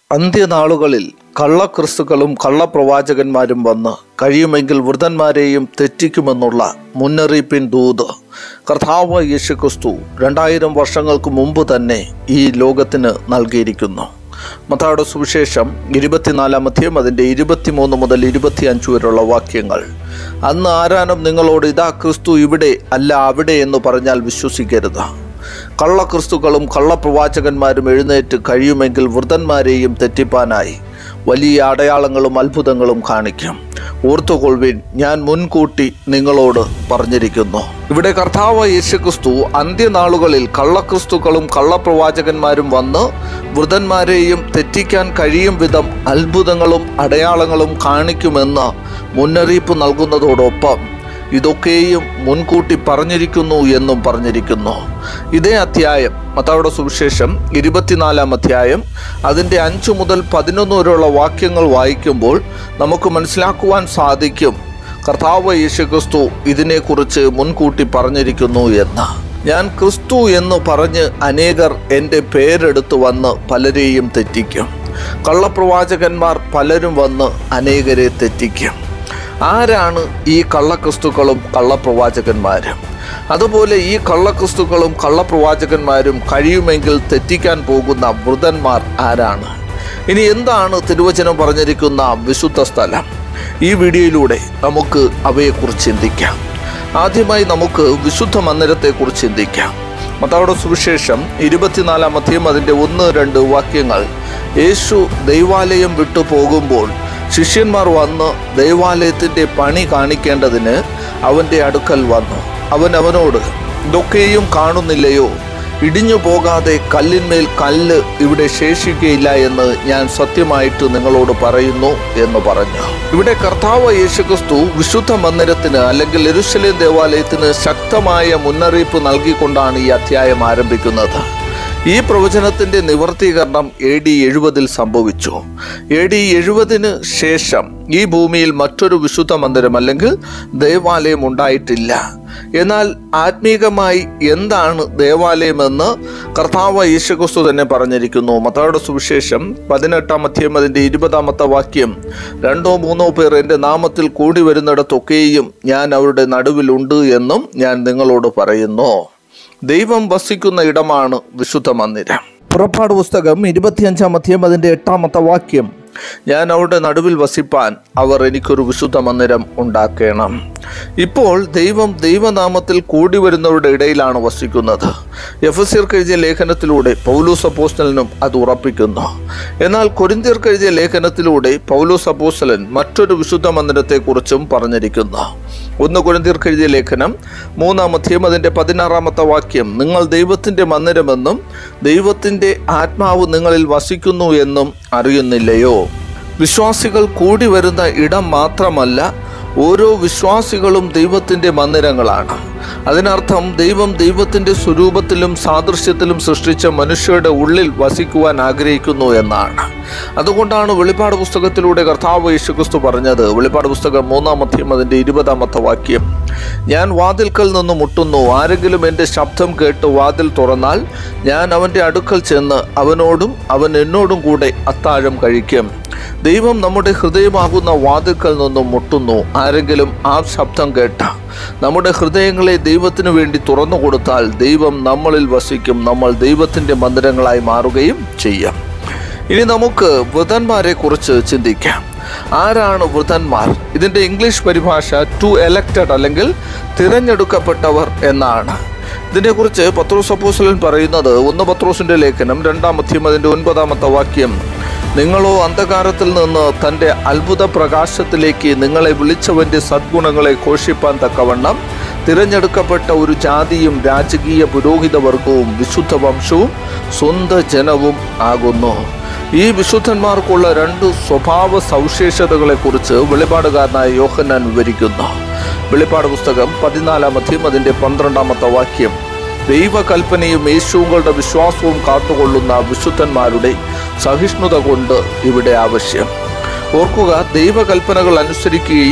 അന്ത്യനാളുകളിൽ കള്ളക്രിസ്തുക്കളും കള്ളപ്രവാചകന്മാരും വന്ന് കഴിയുമെങ്കിൽ വൃതന്മാരെയും തെറ്റിക്കുമെന്നുള്ള മുന്നറിയിപ്പിൻ ദൂത് കർത്താവ് യേശുക്രിസ്തു രണ്ടായിരം വർഷങ്ങൾക്ക് മുമ്പ് തന്നെ ഈ ലോകത്തിന് നൽകിയിരിക്കുന്നു മത്തായുടെ സുവിശേഷം ഇരുപത്തിനാലാം അധ്യയം അതിൻ്റെ ഇരുപത്തിമൂന്ന് മുതൽ ഇരുപത്തിയഞ്ച് വരെയുള്ള വാക്യങ്ങൾ അന്ന് ആരാനും നിങ്ങളോട് ഇതാ ക്രിസ്തു ഇവിടെ അല്ല അവിടെ എന്ന് പറഞ്ഞാൽ വിശ്വസിക്കരുത് കള്ളക്രിസ്തുക്കളും കള്ളപ്രവാചകന്മാരും എഴുന്നേറ്റ് കഴിയുമെങ്കിൽ വൃതന്മാരെയും തെറ്റിപ്പാനായി വലിയ അടയാളങ്ങളും അത്ഭുതങ്ങളും കാണിക്കും ഓർത്തുകൊള്ളുവിൻ ഞാൻ മുൻകൂട്ടി നിങ്ങളോട് പറഞ്ഞിരിക്കുന്നു ഇവിടെ കർത്താവ് യേശുക്രിസ്തു അന്ത്യനാളുകളിൽ കള്ളക്രിസ്തുക്കളും കള്ളപ്രവാചകന്മാരും വന്ന് വൃതന്മാരെയും തെറ്റിക്കാൻ കഴിയും വിധം അത്ഭുതങ്ങളും അടയാളങ്ങളും കാണിക്കുമെന്ന് മുന്നറിയിപ്പ് നൽകുന്നതോടൊപ്പം ഇതൊക്കെയും മുൻകൂട്ടി പറഞ്ഞിരിക്കുന്നു എന്നും പറഞ്ഞിരിക്കുന്നു ഇതേ അധ്യായം മത്താവിടെ സുവിശേഷം ഇരുപത്തിനാലാം അധ്യായം അതിൻ്റെ അഞ്ച് മുതൽ പതിനൊന്ന് വരെയുള്ള വാക്യങ്ങൾ വായിക്കുമ്പോൾ നമുക്ക് മനസ്സിലാക്കുവാൻ സാധിക്കും കർത്താവ് യേശുക്രിസ്തു ഇതിനെക്കുറിച്ച് മുൻകൂട്ടി പറഞ്ഞിരിക്കുന്നു എന്ന് ഞാൻ ക്രിസ്തു എന്ന് പറഞ്ഞ് അനേകർ എൻ്റെ പേരെടുത്ത് വന്ന് പലരെയും തെറ്റിക്കും കള്ളപ്രവാചകന്മാർ പലരും വന്ന് അനേകരെ തെറ്റിക്കും ആരാണ് ഈ കള്ളക്രിസ്തുക്കളും കള്ളപ്രവാചകന്മാരും അതുപോലെ ഈ കള്ളക്രിസ്തുക്കളും കള്ളപ്രവാചകന്മാരും കഴിയുമെങ്കിൽ തെറ്റിക്കാൻ പോകുന്ന വൃതന്മാർ ആരാണ് ഇനി എന്താണ് തിരുവചനം പറഞ്ഞിരിക്കുന്ന വിശുദ്ധ സ്ഥലം ഈ വീഡിയോയിലൂടെ നമുക്ക് അവയെക്കുറിച്ച് ചിന്തിക്കാം ആദ്യമായി നമുക്ക് വിശുദ്ധ മന്ദിരത്തെക്കുറിച്ച് ചിന്തിക്കാം മത്താവിടെ സുവിശേഷം ഇരുപത്തിനാലാം അധ്യയം അതിൻ്റെ ഒന്ന് രണ്ട് വാക്യങ്ങൾ യേശു ദൈവാലയം വിട്ടു പോകുമ്പോൾ ശിഷ്യന്മാർ വന്ന് ദൈവാലയത്തിൻ്റെ പണി കാണിക്കേണ്ടതിന് അവൻ്റെ അടുക്കൽ വന്നു അവൻ അവനോട് ഇതൊക്കെയും കാണുന്നില്ലയോ ഇടിഞ്ഞു പോകാതെ കല്ലിന്മേൽ കല്ല് ഇവിടെ ശേഷിക്കുകയില്ല എന്ന് ഞാൻ സത്യമായിട്ട് നിങ്ങളോട് പറയുന്നു എന്ന് പറഞ്ഞു ഇവിടെ കർത്താവ് യേശുക്രിസ്തു വിശുദ്ധ മന്ദിരത്തിന് അല്ലെങ്കിൽ എരുശലേം ദേവാലയത്തിന് ശക്തമായ മുന്നറിയിപ്പ് നൽകിക്കൊണ്ടാണ് ഈ അധ്യായം ആരംഭിക്കുന്നത് ഈ പ്രവചനത്തിന്റെ നിവർത്തീകരണം എ ഡി എഴുപതിൽ സംഭവിച്ചു എ ഡി എഴുപതിന് ശേഷം ഈ ഭൂമിയിൽ മറ്റൊരു വിശുദ്ധ മന്ദിരം അല്ലെങ്കിൽ ദേവാലയം ഉണ്ടായിട്ടില്ല എന്നാൽ ആത്മീകമായി എന്താണ് ദേവാലയമെന്ന് കർത്താവ് യേശുക്രിസ്തു തന്നെ പറഞ്ഞിരിക്കുന്നു മത്തായുടെ സുവിശേഷം പതിനെട്ടാം അധ്യയം അതിൻ്റെ ഇരുപതാമത്തെ വാക്യം രണ്ടോ മൂന്നോ പേർ എൻ്റെ നാമത്തിൽ കൂടി വരുന്നിടത്തൊക്കെയും ഞാൻ അവരുടെ നടുവിലുണ്ട് എന്നും ഞാൻ നിങ്ങളോട് പറയുന്നു ദൈവം വസിക്കുന്ന ഇടമാണ് വിശുദ്ധ മന്ദിരം പുറപ്പാട് പുസ്തകം ഇരുപത്തിയഞ്ചാം അധ്യയം അതിൻ്റെ എട്ടാമത്തെ വാക്യം ഞാൻ അവരുടെ നടുവിൽ വസിപ്പാൻ അവർ എനിക്കൊരു വിശുദ്ധ മന്ദിരം ഉണ്ടാക്കണം ഇപ്പോൾ ദൈവം ദൈവനാമത്തിൽ കൂടി വരുന്നവരുടെ ഇടയിലാണ് വസിക്കുന്നത് എഫ് എസ് എഴുതിയ ലേഖനത്തിലൂടെ പൗലൂസ് അപ്പോസ്റ്റലിനും അത് ഉറപ്പിക്കുന്നു എന്നാൽ കൊരിന്തിയർക്ക് എഴുതിയ ലേഖനത്തിലൂടെ പൗലൂസ് അപ്പോസ്റ്റലൻ മറ്റൊരു വിശുദ്ധ മന്ദിരത്തെക്കുറിച്ചും പറഞ്ഞിരിക്കുന്നു ഒന്ന് കൊരിന്തിയർക്ക് എഴുതിയ ലേഖനം മൂന്നാം അധ്യയം അതിൻ്റെ പതിനാറാമത്തെ വാക്യം നിങ്ങൾ ദൈവത്തിൻ്റെ മന്ദിരമെന്നും ദൈവത്തിൻ്റെ ആത്മാവ് നിങ്ങളിൽ വസിക്കുന്നു എന്നും അറിയുന്നില്ലയോ വിശ്വാസികൾ കൂടി വരുന്ന ഇടം മാത്രമല്ല ഓരോ വിശ്വാസികളും ദൈവത്തിൻ്റെ മന്ദിരങ്ങളാണ് അതിനർത്ഥം ദൈവം ദൈവത്തിൻ്റെ സ്വരൂപത്തിലും സാദൃശ്യത്തിലും സൃഷ്ടിച്ച മനുഷ്യരുടെ ഉള്ളിൽ വസിക്കുവാൻ ആഗ്രഹിക്കുന്നു എന്നാണ് അതുകൊണ്ടാണ് വെളിപ്പാട് പുസ്തകത്തിലൂടെ കർത്താവ് യേശുക്രിസ്തു പറഞ്ഞത് വെളിപ്പാട് പുസ്തകം മൂന്നാം അധ്യയം അതിൻ്റെ ഇരുപതാമത്തെ വാക്യം ഞാൻ വാതിൽക്കൽ നിന്ന് മുട്ടുന്നു ആരെങ്കിലും എൻ്റെ ശബ്ദം കേട്ട് വാതിൽ തുറന്നാൽ ഞാൻ അവൻ്റെ അടുക്കൽ ചെന്ന് അവനോടും അവൻ എന്നോടും കൂടെ അത്താഴം കഴിക്കും ദൈവം നമ്മുടെ ഹൃദയമാകുന്ന വാതിൽക്കൽ നിന്നും മുട്ടുന്നു ആരെങ്കിലും ആ ശബ്ദം കേട്ട നമ്മുടെ ഹൃദയങ്ങളെ ദൈവത്തിനു വേണ്ടി തുറന്നു കൊടുത്താൽ ദൈവം നമ്മളിൽ വസിക്കും നമ്മൾ ദൈവത്തിൻ്റെ മന്ദിരങ്ങളായി മാറുകയും ചെയ്യും ഇനി നമുക്ക് വൃതന്മാരെ കുറിച്ച് ചിന്തിക്കാം ആരാണ് വൃതന്മാർ ഇതിൻ്റെ ഇംഗ്ലീഷ് പരിഭാഷ ടു എലക്റ്റഡ് അല്ലെങ്കിൽ തിരഞ്ഞെടുക്കപ്പെട്ടവർ എന്നാണ് ഇതിനെക്കുറിച്ച് പത്രോസ് അപ്പോസ്തലൻ പറയുന്നത് ഒന്ന് പത്രോസിൻ്റെ ലേഖനം രണ്ടാം അധ്യം അതിൻ്റെ ഒൻപതാമത്തെ വാക്യം നിങ്ങളോ അന്ധകാരത്തിൽ നിന്ന് തൻ്റെ അത്ഭുത പ്രകാശത്തിലേക്ക് നിങ്ങളെ വിളിച്ചവൻ്റെ സദ്ഗുണങ്ങളെ ഘോഷിപ്പാൻ തക്കവണ്ണം തിരഞ്ഞെടുക്കപ്പെട്ട ഒരു ജാതിയും രാജകീയ പുരോഹിത വർഗവും വിശുദ്ധ വംശവും സ്വന്ത ജനവും ആകുന്നു ഈ വിശുദ്ധന്മാർക്കുള്ള രണ്ട് സ്വഭാവ സവിശേഷതകളെക്കുറിച്ച് വെളിപാടുകാരനായ യോഹന്നാൻ വിവരിക്കുന്നു വെളിപ്പാട് പുസ്തകം പതിനാലാം അധ്യം അതിൻ്റെ പന്ത്രണ്ടാമത്തെ വാക്യം ദൈവകൽപ്പനയും യേശുങ്ങളുടെ വിശ്വാസവും കാത്തുകൊള്ളുന്ന വിശുദ്ധന്മാരുടെ സഹിഷ്ണുത കൊണ്ട് ഇവിടെ ആവശ്യം ഓർക്കുക ദൈവകൽപ്പനകൾ അനുസരിക്കുകയും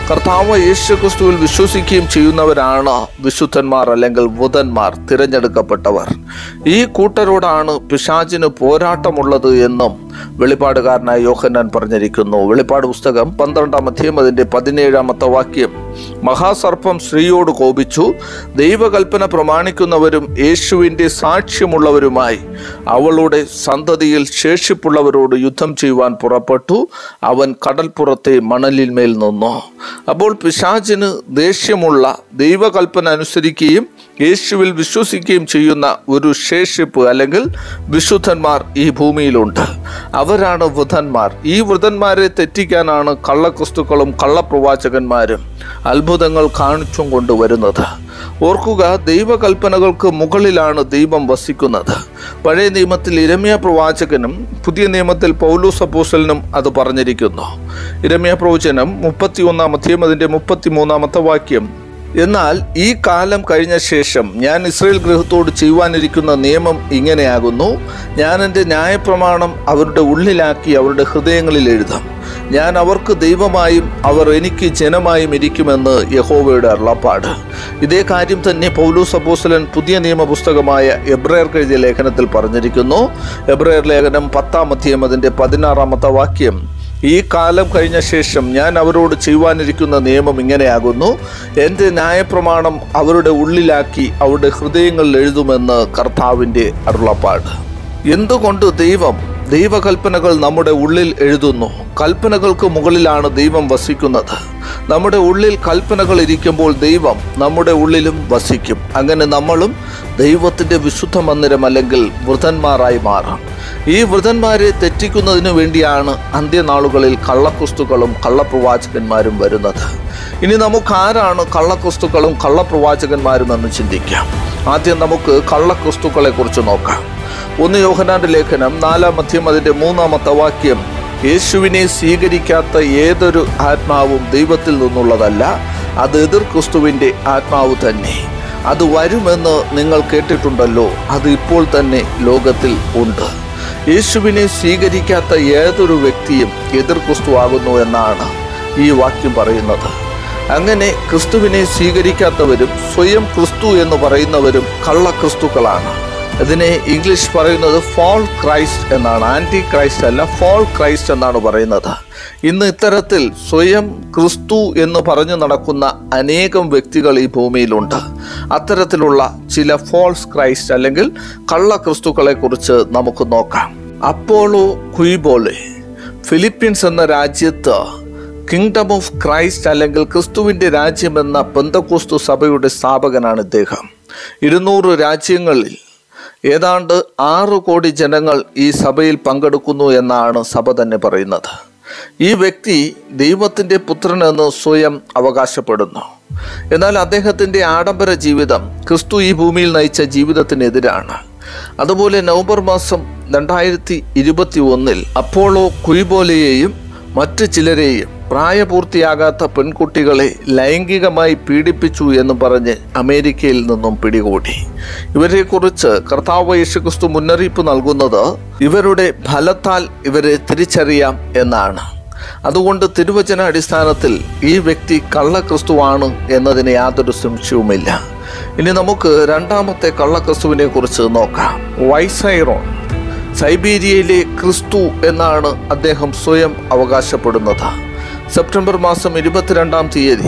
കർത്താവ് യേശു ക്രിസ്തുവിൽ വിശ്വസിക്കുകയും ചെയ്യുന്നവരാണ് വിശുദ്ധന്മാർ അല്ലെങ്കിൽ ബുധന്മാർ തിരഞ്ഞെടുക്കപ്പെട്ടവർ ഈ കൂട്ടരോടാണ് പിശാചിന് പോരാട്ടമുള്ളത് എന്നും വെളിപ്പാടുകാരനായ യോഹന്നാൻ പറഞ്ഞിരിക്കുന്നു വെളിപ്പാട് പുസ്തകം പന്ത്രണ്ടാം അധ്യയം അതിൻ്റെ പതിനേഴാമത്തെ വാക്യം മഹാസർപ്പം സ്ത്രീയോട് കോപിച്ചു ദൈവകൽപ്പന പ്രമാണിക്കുന്നവരും യേശുവിൻ്റെ സാക്ഷ്യമുള്ളവരുമായി അവളുടെ സന്തതിയിൽ ശേഷിപ്പുള്ളവരോട് യുദ്ധം ചെയ്യുവാൻ പുറപ്പെട്ടു അവൻ കടൽപ്പുറത്തെ മണലിന്മേൽ നിന്നു അപ്പോൾ പിശാചിന് ദേഷ്യമുള്ള ദൈവകൽപ്പന അനുസരിക്കുകയും യേശുവിൽ വിശ്വസിക്കുകയും ചെയ്യുന്ന ഒരു ശേഷിപ്പ് അല്ലെങ്കിൽ വിശുദ്ധന്മാർ ഈ ഭൂമിയിലുണ്ട് അവരാണ് വൃതന്മാർ ഈ വൃതന്മാരെ തെറ്റിക്കാനാണ് കള്ളക്രിസ്തുക്കളും കള്ളപ്രവാചകന്മാരും അത്ഭുതങ്ങൾ കാണിച്ചും കൊണ്ടുവരുന്നത് ഓർക്കുക ദൈവകൽപ്പനകൾക്ക് മുകളിലാണ് ദൈവം വസിക്കുന്നത് പഴയ നിയമത്തിൽ ഇരമ്യ പ്രവാചകനും പുതിയ നിയമത്തിൽ പൗലൂസ് അപ്പോസലിനും അത് പറഞ്ഞിരിക്കുന്നു ഇരമ്യ പ്രവചനം മുപ്പത്തിയൊന്നാം അധ്യയം അതിൻ്റെ മുപ്പത്തിമൂന്നാമത്തെ വാക്യം എന്നാൽ ഈ കാലം കഴിഞ്ഞ ശേഷം ഞാൻ ഇസ്രയേൽ ഗൃഹത്തോട് ചെയ്യുവാനിരിക്കുന്ന നിയമം ഇങ്ങനെയാകുന്നു ഞാൻ എൻ്റെ ന്യായപ്രമാണം അവരുടെ ഉള്ളിലാക്കി അവരുടെ ഹൃദയങ്ങളിൽ എഴുതാം ഞാൻ അവർക്ക് ദൈവമായും അവർ എനിക്ക് ജനമായും ഇരിക്കുമെന്ന് യഹോവയുടെ അരുളപ്പാട് ഇതേ കാര്യം തന്നെ പൗലൂസ് അപ്പോസ്തലൻ പുതിയ നിയമ പുസ്തകമായ എബ്രയർക്ക് എഴുതിയ ലേഖനത്തിൽ പറഞ്ഞിരിക്കുന്നു എബ്രയർ ലേഖനം പത്താം അധ്യയം അതിൻ്റെ പതിനാറാമത്തെ വാക്യം ഈ കാലം കഴിഞ്ഞ ശേഷം ഞാൻ അവരോട് ചെയ്യുവാനിരിക്കുന്ന നിയമം ഇങ്ങനെയാകുന്നു എൻ്റെ ന്യായപ്രമാണം അവരുടെ ഉള്ളിലാക്കി അവരുടെ ഹൃദയങ്ങളിൽ എഴുതുമെന്ന് കർത്താവിൻ്റെ അരുളപ്പാട് എന്തുകൊണ്ട് ദൈവം ദൈവകൽപ്പനകൾ നമ്മുടെ ഉള്ളിൽ എഴുതുന്നു കൽപ്പനകൾക്ക് മുകളിലാണ് ദൈവം വസിക്കുന്നത് നമ്മുടെ ഉള്ളിൽ കൽപ്പനകൾ ഇരിക്കുമ്പോൾ ദൈവം നമ്മുടെ ഉള്ളിലും വസിക്കും അങ്ങനെ നമ്മളും ദൈവത്തിൻ്റെ വിശുദ്ധ മന്ദിരം അല്ലെങ്കിൽ വൃതന്മാരായി മാറാം ഈ വൃതന്മാരെ തെറ്റിക്കുന്നതിന് വേണ്ടിയാണ് അന്ത്യനാളുകളിൽ കള്ളക്രിസ്തുക്കളും കള്ളപ്രവാചകന്മാരും വരുന്നത് ഇനി നമുക്ക് ആരാണ് കള്ളക്രിസ്തുക്കളും കള്ളപ്രവാചകന്മാരും എന്ന് ചിന്തിക്കാം ആദ്യം നമുക്ക് കള്ളക്രിസ്തുക്കളെ കുറിച്ച് നോക്കാം ഒന്ന് യോഹനാന്റെ ലേഖനം നാലാം അധ്യം അതിൻ്റെ മൂന്നാമത്തെ വാക്യം യേശുവിനെ സ്വീകരിക്കാത്ത ഏതൊരു ആത്മാവും ദൈവത്തിൽ നിന്നുള്ളതല്ല അത് എതിർ ക്രിസ്തുവിൻ്റെ ആത്മാവ് തന്നെ അത് വരുമെന്ന് നിങ്ങൾ കേട്ടിട്ടുണ്ടല്ലോ അത് ഇപ്പോൾ തന്നെ ലോകത്തിൽ ഉണ്ട് യേശുവിനെ സ്വീകരിക്കാത്ത ഏതൊരു വ്യക്തിയും എതിർ ക്രിസ്തു ആകുന്നു എന്നാണ് ഈ വാക്യം പറയുന്നത് അങ്ങനെ ക്രിസ്തുവിനെ സ്വീകരിക്കാത്തവരും സ്വയം ക്രിസ്തു എന്ന് പറയുന്നവരും കള്ളക്രിസ്തുക്കളാണ് ഇതിനെ ഇംഗ്ലീഷ് പറയുന്നത് ഫോൾ ക്രൈസ്റ്റ് എന്നാണ് ആൻറ്റി ക്രൈസ്റ്റ് അല്ല ഫോൾ ക്രൈസ്റ്റ് എന്നാണ് പറയുന്നത് ഇന്ന് ഇത്തരത്തിൽ സ്വയം ക്രിസ്തു എന്ന് പറഞ്ഞു നടക്കുന്ന അനേകം വ്യക്തികൾ ഈ ഭൂമിയിലുണ്ട് അത്തരത്തിലുള്ള ചില ഫോൾസ് ക്രൈസ്റ്റ് അല്ലെങ്കിൽ കള്ള ക്രിസ്തുക്കളെ കുറിച്ച് നമുക്ക് നോക്കാം അപ്പോളോ കുയിബോലെ ഫിലിപ്പീൻസ് എന്ന രാജ്യത്ത് കിങ്ഡം ഓഫ് ക്രൈസ്റ്റ് അല്ലെങ്കിൽ ക്രിസ്തുവിൻ്റെ രാജ്യമെന്ന പെന്തക്കോസ്തു സഭയുടെ സ്ഥാപകനാണ് ഇദ്ദേഹം ഇരുന്നൂറ് രാജ്യങ്ങളിൽ ഏതാണ്ട് ആറ് കോടി ജനങ്ങൾ ഈ സഭയിൽ പങ്കെടുക്കുന്നു എന്നാണ് സഭ തന്നെ പറയുന്നത് ഈ വ്യക്തി ദൈവത്തിൻ്റെ പുത്രനെന്ന് സ്വയം അവകാശപ്പെടുന്നു എന്നാൽ അദ്ദേഹത്തിൻ്റെ ആഡംബര ജീവിതം ക്രിസ്തു ഈ ഭൂമിയിൽ നയിച്ച ജീവിതത്തിനെതിരാണ് അതുപോലെ നവംബർ മാസം രണ്ടായിരത്തി ഇരുപത്തി ഒന്നിൽ അപ്പോളോ കുയിബോലയെയും മറ്റ് ചിലരെയും പ്രായപൂർത്തിയാകാത്ത പെൺകുട്ടികളെ ലൈംഗികമായി പീഡിപ്പിച്ചു എന്ന് പറഞ്ഞ് അമേരിക്കയിൽ നിന്നും പിടികൂടി ഇവരെക്കുറിച്ച് കർത്താവ് യേശുക്രിസ്തു മുന്നറിയിപ്പ് നൽകുന്നത് ഇവരുടെ ഫലത്താൽ ഇവരെ തിരിച്ചറിയാം എന്നാണ് അതുകൊണ്ട് തിരുവചന അടിസ്ഥാനത്തിൽ ഈ വ്യക്തി കള്ളക്രിസ്തുവാണ് എന്നതിന് യാതൊരു സംശയവുമില്ല ഇനി നമുക്ക് രണ്ടാമത്തെ കള്ളക്രിസ്തുവിനെ കുറിച്ച് നോക്കാം വൈസൈറോൺ സൈബീരിയയിലെ ക്രിസ്തു എന്നാണ് അദ്ദേഹം സ്വയം അവകാശപ്പെടുന്നത് സെപ്റ്റംബർ മാസം ഇരുപത്തിരണ്ടാം തീയതി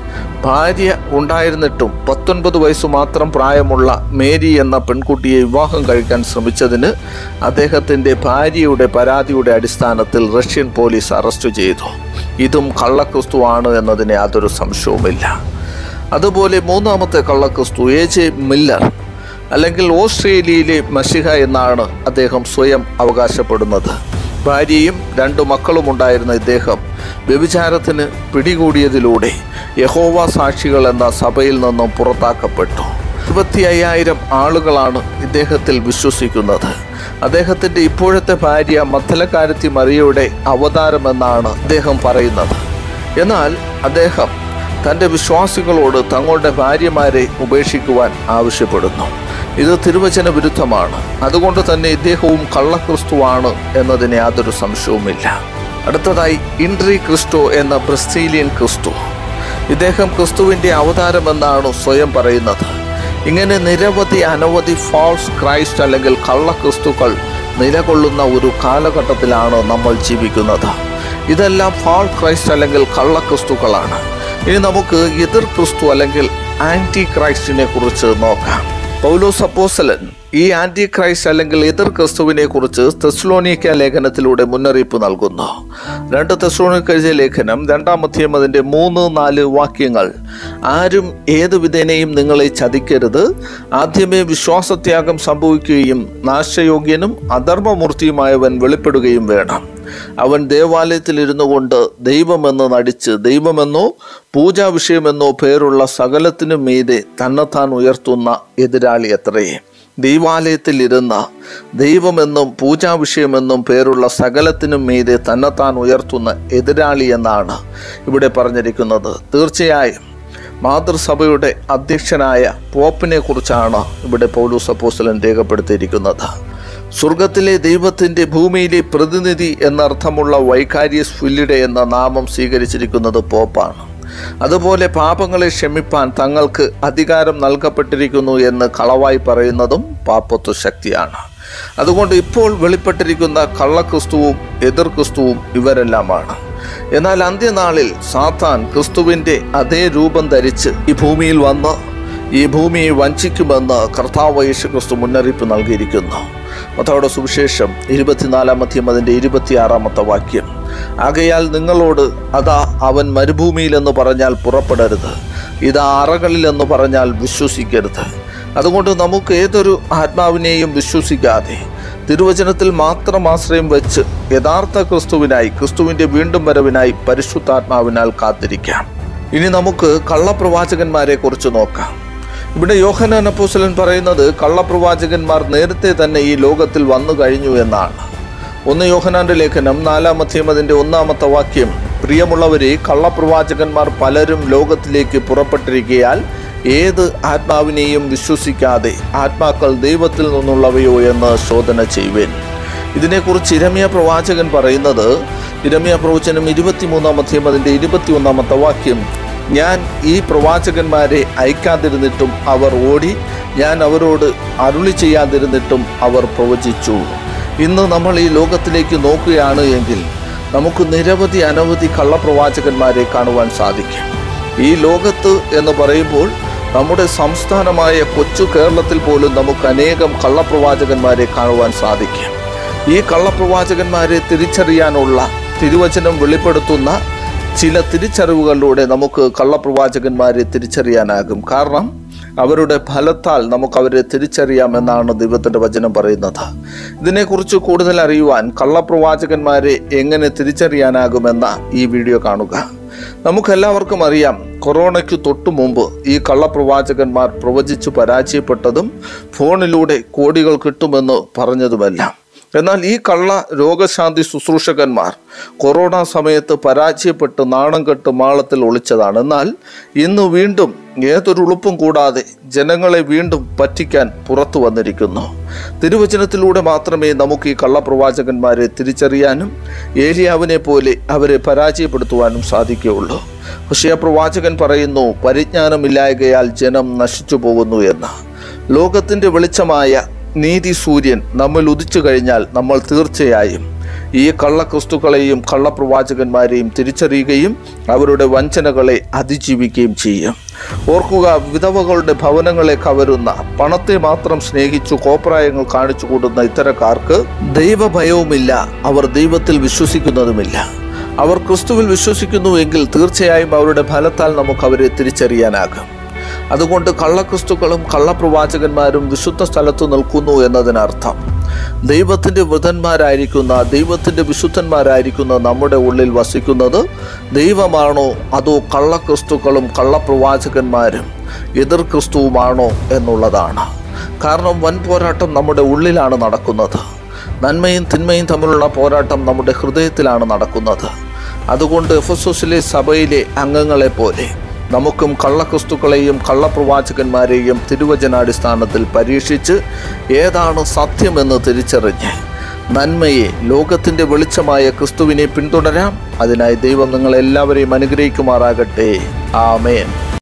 ഭാര്യ ഉണ്ടായിരുന്നിട്ടും പത്തൊൻപത് വയസ്സ് മാത്രം പ്രായമുള്ള മേരി എന്ന പെൺകുട്ടിയെ വിവാഹം കഴിക്കാൻ ശ്രമിച്ചതിന് അദ്ദേഹത്തിൻ്റെ ഭാര്യയുടെ പരാതിയുടെ അടിസ്ഥാനത്തിൽ റഷ്യൻ പോലീസ് അറസ്റ്റ് ചെയ്തു ഇതും കള്ളക്രിസ്തുവാണ് എന്നതിന് യാതൊരു സംശയവുമില്ല അതുപോലെ മൂന്നാമത്തെ കള്ളക്രിസ്തു എ ജെ മില്ലർ അല്ലെങ്കിൽ ഓസ്ട്രേലിയയിലെ മഷിഹ എന്നാണ് അദ്ദേഹം സ്വയം അവകാശപ്പെടുന്നത് ഭാര്യയും രണ്ടു മക്കളും ഉണ്ടായിരുന്ന ഇദ്ദേഹം വ്യഭിചാരത്തിന് പിടികൂടിയതിലൂടെ യഹോവ സാക്ഷികൾ എന്ന സഭയിൽ നിന്നും പുറത്താക്കപ്പെട്ടു ഇരുപത്തി അയ്യായിരം ആളുകളാണ് ഇദ്ദേഹത്തിൽ വിശ്വസിക്കുന്നത് അദ്ദേഹത്തിൻ്റെ ഇപ്പോഴത്തെ ഭാര്യ മത്തലക്കാരത്തി മറിയയുടെ അവതാരമെന്നാണ് അദ്ദേഹം പറയുന്നത് എന്നാൽ അദ്ദേഹം തൻ്റെ വിശ്വാസികളോട് തങ്ങളുടെ ഭാര്യമാരെ ഉപേക്ഷിക്കുവാൻ ആവശ്യപ്പെടുന്നു ഇത് തിരുവചന വിരുദ്ധമാണ് അതുകൊണ്ട് തന്നെ ഇദ്ദേഹവും കള്ളക്രിസ്തുവാണ് എന്നതിന് യാതൊരു സംശയവുമില്ല അടുത്തതായി ഇൻട്രി ക്രിസ്റ്റോ എന്ന ബ്രസീലിയൻ ക്രിസ്തു ഇദ്ദേഹം ക്രിസ്തുവിൻ്റെ അവതാരമെന്നാണ് സ്വയം പറയുന്നത് ഇങ്ങനെ നിരവധി അനവധി ഫാൾസ് ക്രൈസ്റ്റ് അല്ലെങ്കിൽ കള്ള ക്രിസ്തുക്കൾ നിലകൊള്ളുന്ന ഒരു കാലഘട്ടത്തിലാണ് നമ്മൾ ജീവിക്കുന്നത് ഇതെല്ലാം ഫാൾ ക്രൈസ്റ്റ് അല്ലെങ്കിൽ കള്ള ക്രിസ്തുക്കളാണ് ഇനി നമുക്ക് എതിർ ക്രിസ്തു അല്ലെങ്കിൽ ആന്റി ക്രൈസ്റ്റിനെ കുറിച്ച് നോക്കാം പൗലോസ് അപ്പോസലൻ ഈ ആന്റി ക്രൈസ്റ്റ് അല്ലെങ്കിൽ എതിർ ക്രിസ്തുവിനെ കുറിച്ച് തെസ്ലോണിക്ക ലേഖനത്തിലൂടെ മുന്നറിയിപ്പ് നൽകുന്നു രണ്ട് തെസ്ലോണിക്ക ലേഖനം രണ്ടാം അധ്യായം അതിൻ്റെ മൂന്ന് നാല് വാക്യങ്ങൾ ആരും ഏത് വിധേനയും നിങ്ങളെ ചതിക്കരുത് ആദ്യമേ വിശ്വാസത്യാഗം സംഭവിക്കുകയും നാശയോഗ്യനും അധർമ്മമൂർത്തിയുമായവൻ വെളിപ്പെടുകയും വേണം അവൻ ദേവാലയത്തിൽ ഇരുന്നു കൊണ്ട് ദൈവമെന്ന് നടിച്ച് ദൈവമെന്നോ പൂജാ വിഷയമെന്നോ പേരുള്ള സകലത്തിനും മീതെ തന്നെത്താൻ ഉയർത്തുന്ന എതിരാളി എത്രയേ ദൈവാലയത്തിൽ ഇരുന്ന ദൈവമെന്നും പൂജാ വിഷയമെന്നും പേരുള്ള സകലത്തിനും മീതെ തന്നെത്താൻ ഉയർത്തുന്ന എതിരാളി എന്നാണ് ഇവിടെ പറഞ്ഞിരിക്കുന്നത് തീർച്ചയായും മാതൃസഭയുടെ അധ്യക്ഷനായ പോപ്പിനെ കുറിച്ചാണ് ഇവിടെ പൗലൂസ് അപ്പോസ്തലൻ രേഖപ്പെടുത്തിയിരിക്കുന്നത് സ്വർഗത്തിലെ ദൈവത്തിൻ്റെ ഭൂമിയിലെ പ്രതിനിധി എന്നർത്ഥമുള്ള വൈകാരിയസ് ഫില്ലിഡെ എന്ന നാമം സ്വീകരിച്ചിരിക്കുന്നത് പോപ്പാണ് അതുപോലെ പാപങ്ങളെ ക്ഷമിപ്പാൻ തങ്ങൾക്ക് അധികാരം നൽകപ്പെട്ടിരിക്കുന്നു എന്ന് കളവായി പറയുന്നതും പാപ്പത്വ ശക്തിയാണ് അതുകൊണ്ട് ഇപ്പോൾ വെളിപ്പെട്ടിരിക്കുന്ന കള്ളക്രിസ്തുവും എതിർ ക്രിസ്തുവും ഇവരെല്ലാമാണ് എന്നാൽ അന്ത്യനാളിൽ സാത്താൻ ക്രിസ്തുവിൻ്റെ അതേ രൂപം ധരിച്ച് ഈ ഭൂമിയിൽ വന്ന് ഈ ഭൂമിയെ വഞ്ചിക്കുമെന്ന് കർത്താവ് യേശു ക്രിസ്തു മുന്നറിയിപ്പ് നൽകിയിരിക്കുന്നു മതയുടെ സുവിശേഷം ഇരുപത്തിനാലാം അധ്യം അതിൻ്റെ ഇരുപത്തിയാറാമത്തെ വാക്യം ആകയാൽ നിങ്ങളോട് അതാ അവൻ മരുഭൂമിയിലെന്ന് പറഞ്ഞാൽ പുറപ്പെടരുത് ഇതാ അറകളിലെന്ന് പറഞ്ഞാൽ വിശ്വസിക്കരുത് അതുകൊണ്ട് നമുക്ക് ഏതൊരു ആത്മാവിനെയും വിശ്വസിക്കാതെ തിരുവചനത്തിൽ മാത്രം ആശ്രയം വെച്ച് യഥാർത്ഥ ക്രിസ്തുവിനായി ക്രിസ്തുവിൻ്റെ വീണ്ടും വരവിനായി പരിശുദ്ധാത്മാവിനാൽ കാത്തിരിക്കാം ഇനി നമുക്ക് കള്ളപ്രവാചകന്മാരെ കുറിച്ച് നോക്കാം ഇവിടെ യോഹനാൻ അപ്പോസ്തലൻ പറയുന്നത് കള്ളപ്രവാചകന്മാർ നേരത്തെ തന്നെ ഈ ലോകത്തിൽ വന്നു കഴിഞ്ഞു എന്നാണ് ഒന്ന് യോഹനാന്റെ ലേഖനം നാലാം അധ്യമതിൻ്റെ ഒന്നാമത്തെ വാക്യം പ്രിയമുള്ളവരെ കള്ളപ്രവാചകന്മാർ പലരും ലോകത്തിലേക്ക് പുറപ്പെട്ടിരിക്കയാൽ ഏത് ആത്മാവിനെയും വിശ്വസിക്കാതെ ആത്മാക്കൾ ദൈവത്തിൽ നിന്നുള്ളവയോ എന്ന് ശോധന ചെയ്യുവേൻ ഇതിനെക്കുറിച്ച് ഇരമ്യ പ്രവാചകൻ പറയുന്നത് ഇരമ്യ പ്രവചനം ഇരുപത്തിമൂന്നാം അധ്യം അതിൻ്റെ ഇരുപത്തിയൊന്നാമത്തെ വാക്യം ഞാൻ ഈ പ്രവാചകന്മാരെ അയക്കാതിരുന്നിട്ടും അവർ ഓടി ഞാൻ അവരോട് അരുളി ചെയ്യാതിരുന്നിട്ടും അവർ പ്രവചിച്ചു ഇന്ന് നമ്മൾ ഈ ലോകത്തിലേക്ക് നോക്കുകയാണ് എങ്കിൽ നമുക്ക് നിരവധി അനവധി കള്ളപ്രവാചകന്മാരെ കാണുവാൻ സാധിക്കും ഈ ലോകത്ത് എന്ന് പറയുമ്പോൾ നമ്മുടെ സംസ്ഥാനമായ കൊച്ചു കേരളത്തിൽ പോലും നമുക്ക് അനേകം കള്ളപ്രവാചകന്മാരെ കാണുവാൻ സാധിക്കും ഈ കള്ളപ്രവാചകന്മാരെ തിരിച്ചറിയാനുള്ള തിരുവചനം വെളിപ്പെടുത്തുന്ന ചില തിരിച്ചറിവുകളിലൂടെ നമുക്ക് കള്ളപ്രവാചകന്മാരെ തിരിച്ചറിയാനാകും കാരണം അവരുടെ ഫലത്താൽ നമുക്ക് അവരെ തിരിച്ചറിയാമെന്നാണ് ദൈവത്തിൻ്റെ വചനം പറയുന്നത് ഇതിനെക്കുറിച്ച് കൂടുതൽ അറിയുവാൻ കള്ളപ്രവാചകന്മാരെ എങ്ങനെ തിരിച്ചറിയാനാകുമെന്ന ഈ വീഡിയോ കാണുക നമുക്കെല്ലാവർക്കും അറിയാം കൊറോണയ്ക്ക് തൊട്ടു മുമ്പ് ഈ കള്ളപ്രവാചകന്മാർ പ്രവചിച്ചു പരാജയപ്പെട്ടതും ഫോണിലൂടെ കോടികൾ കിട്ടുമെന്ന് പറഞ്ഞതുമെല്ലാം എന്നാൽ ഈ കള്ള രോഗശാന്തി ശുശ്രൂഷകന്മാർ കൊറോണ സമയത്ത് പരാജയപ്പെട്ട് നാണം കെട്ട് മാളത്തിൽ ഒളിച്ചതാണ് എന്നാൽ ഇന്ന് വീണ്ടും ഏതൊരു ഉളുപ്പും കൂടാതെ ജനങ്ങളെ വീണ്ടും പറ്റിക്കാൻ പുറത്തു വന്നിരിക്കുന്നു തിരുവചനത്തിലൂടെ മാത്രമേ നമുക്ക് ഈ കള്ളപ്രവാചകന്മാരെ തിരിച്ചറിയാനും ഏലിയാവിനെ പോലെ അവരെ പരാജയപ്പെടുത്തുവാനും സാധിക്കുകയുള്ളൂ പക്ഷേ ആ പ്രവാചകൻ പറയുന്നു പരിജ്ഞാനമില്ലായകയാൽ ജനം നശിച്ചു പോകുന്നു എന്ന് ലോകത്തിൻ്റെ വെളിച്ചമായ നീതി സൂര്യൻ നമ്മൾ ഉദിച്ചു കഴിഞ്ഞാൽ നമ്മൾ തീർച്ചയായും ഈ കള്ളക്രിസ്തുക്കളെയും കള്ളപ്രവാചകന്മാരെയും തിരിച്ചറിയുകയും അവരുടെ വഞ്ചനകളെ അതിജീവിക്കുകയും ചെയ്യും ഓർക്കുക വിധവകളുടെ ഭവനങ്ങളെ കവരുന്ന പണത്തെ മാത്രം സ്നേഹിച്ചു കോപ്രായങ്ങൾ കാണിച്ചു കൂടുന്ന ഇത്തരക്കാർക്ക് ദൈവഭയവുമില്ല അവർ ദൈവത്തിൽ വിശ്വസിക്കുന്നതുമില്ല അവർ ക്രിസ്തുവിൽ വിശ്വസിക്കുന്നുവെങ്കിൽ തീർച്ചയായും അവരുടെ ഫലത്താൽ നമുക്ക് അവരെ തിരിച്ചറിയാനാകും അതുകൊണ്ട് കള്ളക്രിസ്തുക്കളും കള്ളപ്രവാചകന്മാരും വിശുദ്ധ സ്ഥലത്ത് നിൽക്കുന്നു എന്നതിനർത്ഥം ദൈവത്തിൻ്റെ വൃതന്മാരായിരിക്കുന്ന ദൈവത്തിൻ്റെ വിശുദ്ധന്മാരായിരിക്കുന്ന നമ്മുടെ ഉള്ളിൽ വസിക്കുന്നത് ദൈവമാണോ അതോ കള്ളക്രിസ്തുക്കളും കള്ളപ്രവാചകന്മാരും എതിർ ക്രിസ്തുവുമാണോ എന്നുള്ളതാണ് കാരണം വൻ പോരാട്ടം നമ്മുടെ ഉള്ളിലാണ് നടക്കുന്നത് നന്മയും തിന്മയും തമ്മിലുള്ള പോരാട്ടം നമ്മുടെ ഹൃദയത്തിലാണ് നടക്കുന്നത് അതുകൊണ്ട് എഫസോസിലെ സഭയിലെ അംഗങ്ങളെ പോലെ നമുക്കും കള്ളക്രിസ്തുക്കളെയും കള്ളപ്രവാചകന്മാരെയും തിരുവചനാടിസ്ഥാനത്തിൽ പരീക്ഷിച്ച് ഏതാണ് സത്യമെന്ന് തിരിച്ചറിഞ്ഞ് നന്മയെ ലോകത്തിന്റെ വെളിച്ചമായ ക്രിസ്തുവിനെ പിന്തുടരാം അതിനായി ദൈവം നിങ്ങളെല്ലാവരെയും അനുഗ്രഹിക്കുമാറാകട്ടെ ആമേൻ